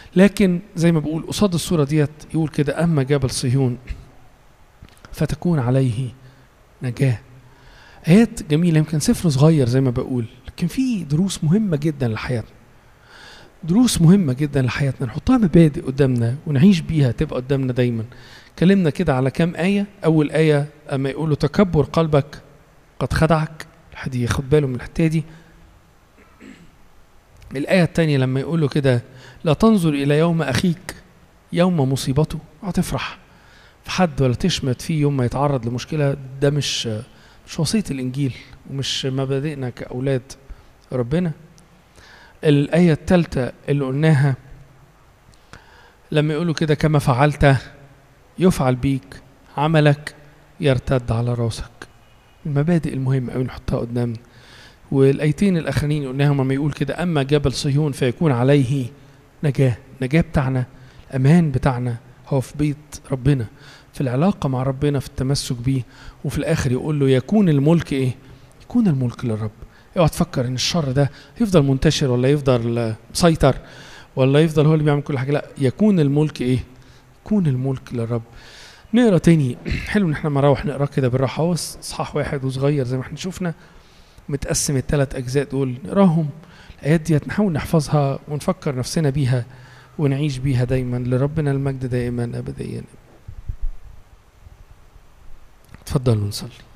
لكن زي ما بقول قصاد الصورة ديت يقول كده أما جبل صهيون فتكون عليه نجاة آيات جميلة يمكن سفر صغير زي ما بقول لكن في دروس مهمة جدا لحياتنا دروس مهمة جدا لحياتنا نحطها مبادئ قدامنا ونعيش بيها تبقى قدامنا دايما اتكلمنا كده على كام آية أول آية أما يقولوا تكبر قلبك قد خدعك الواحد ياخد باله من الحتة دي الآية التانية لما يقولوا كده لا تنظر إلى يوم أخيك يوم مصيبته اوعى تفرح في حد ولا تشمت فيه يوم ما يتعرض لمشكلة ده مش مش وصية الإنجيل ومش مبادئنا كأولاد ربنا الآية الثالثة اللي قلناها لما يقولوا كده كما فعلت يفعل بيك عملك يرتد على راسك المبادئ المهمة أوي نحطها قدامنا والآيتين الأخرين قلناهم لما يقول كده أما جبل صهيون فيكون عليه نجاة نجاة بتاعنا الأمان بتاعنا هو في بيت ربنا في العلاقة مع ربنا في التمسك بيه وفي الآخر يقول له يكون الملك إيه؟ يكون الملك للرب اوعى تفكر ان الشر ده يفضل منتشر ولا يفضل مسيطر ولا يفضل هو اللي بيعمل كل حاجه لا يكون الملك ايه يكون الملك للرب نقرا تاني حلو ان احنا نروح نقرا كده بالراحه هو اصحاح واحد وصغير زي ما احنا شفنا متقسم الثلاث اجزاء دول نقراهم الايات ديت نحاول نحفظها ونفكر نفسنا بيها ونعيش بيها دايما لربنا المجد دائما ابديا اتفضلوا نصلي